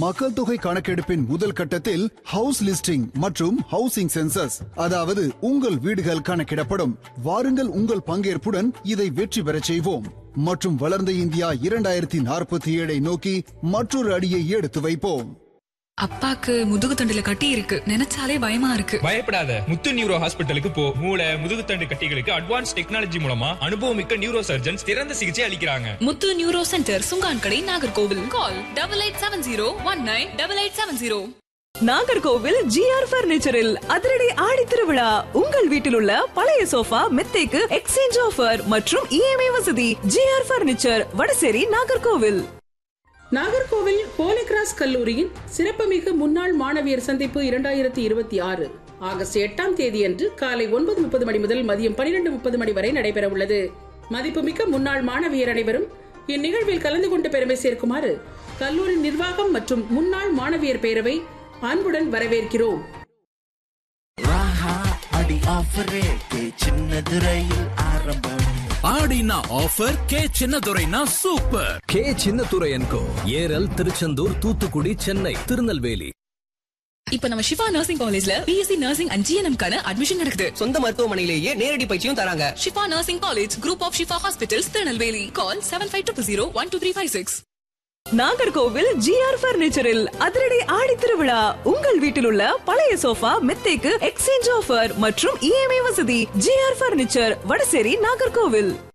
மக்கள் தொகை கணக்கெடுப்பின் முதல் கட்டத்தில் ஹவுஸ் லிஸ்டிங் மற்றும் ஹவுசிங் சென்சஸ் அதாவது உங்கள் வீடுகள் கணக்கிடப்படும் வாருங்கள் உங்கள் பங்கேற்புடன் இதை வெற்றி பெறச் செய்வோம் மற்றும் வளர்ந்த இந்தியா இரண்டாயிரத்தி நாற்பத்தி ஏழை நோக்கி மற்றொரு அடியை எடுத்து வைப்போம் அப்பாக்கு முதுகு தண்டுல கட்டி இருக்கு நினைச்சாலே பயமா இருக்கு பயப்படாத முத்து நியூரோ ஹாஸ்பிட்டலுக்கு போ மூளை முதுகுத்தண்டு கட்டிகளுக்கு அட்வான்ஸ் டெக்னாலஜி மூலமா அனுபவமிக்க நியூரோ சர்ஜன்ஸ் சிறந்த சிகிச்சை அளிக்கிறாங்க முத்து neuro centre Sungan Kadai Nagercoil call double eight seven zero one nine double eight seven zero Nagercoil GR பர்னிச்சரில் அதிரடி ஆடி திருவிழா உங்கள் வீட்டில் உள்ள பழைய சோஃபா மெத்தைக்கு எக்ஸ்சேஞ்ச் ஆஃபர் மற்றும் இஎம்ஐ வசதி GR furniture Vadasery Nagercoil Nagercoil holy cross கல்லூரியின் சிறப்புமிகு முன்னாள் மாணவியர் சந்திப்பு இரண்டாயிரத்தி இருபத்தி ஆறு ஆகஸ்ட் எட்டாம் தேதியன்று காலை ஒன்பது முப்பது மணி முதல் மதியம் பனிரெண்டு முப்பது மணி வரை நடைபெற உள்ளது மதிப்புமிக்க முன்னாள் மாணவியர் அனைவரும் இந்நிகழ்வில் கலந்து கொண்டு பெருமை சேர்க்குமாறு கல்லூரி நிர்வாகம் மற்றும் முன்னாள் மாணவியர் பேரவை அன்புடன் வரவேற்கிறோம் ராஹா அடி ஆஃபர் ரேட்டு சின்னது ரயில் ஆரம்பம் ஆடினா ஆஃபர் கே சின்னதுரைனா சூப்பர் கே சின்னதுரை என்கோ ஏரல் திருச்செந்தூர் தூத்துக்குடி சென்னை திருநெல்வேலி இப்ப நம்ம சிவா நர்சிங் காலேஜ்ல பிஎஸ்சி நர்சிங் அண்ட் ஜிஎன்எம் கான அட்மிஷன் நடக்குது சொந்த மருத்துவமனையிலேயே நேரடி பயிற்சியும் தராங்க Shifa nursing college group of Shifa hospitals Tirunelveli call seven five two zero one two three five six Nagercoil GR பர்னிச்சரில் அதிரடி ஆடி திருவிழா உங்கள் வீட்டில் உள்ள பழைய சோஃபா மெத்தைக்கு எக்ஸ்சேஞ்ச் ஆஃபர் மற்றும் இஎம்ஐ வசதி ஜிஆர் பர்னிச்சர் வடசேரி நாகர்கோவில்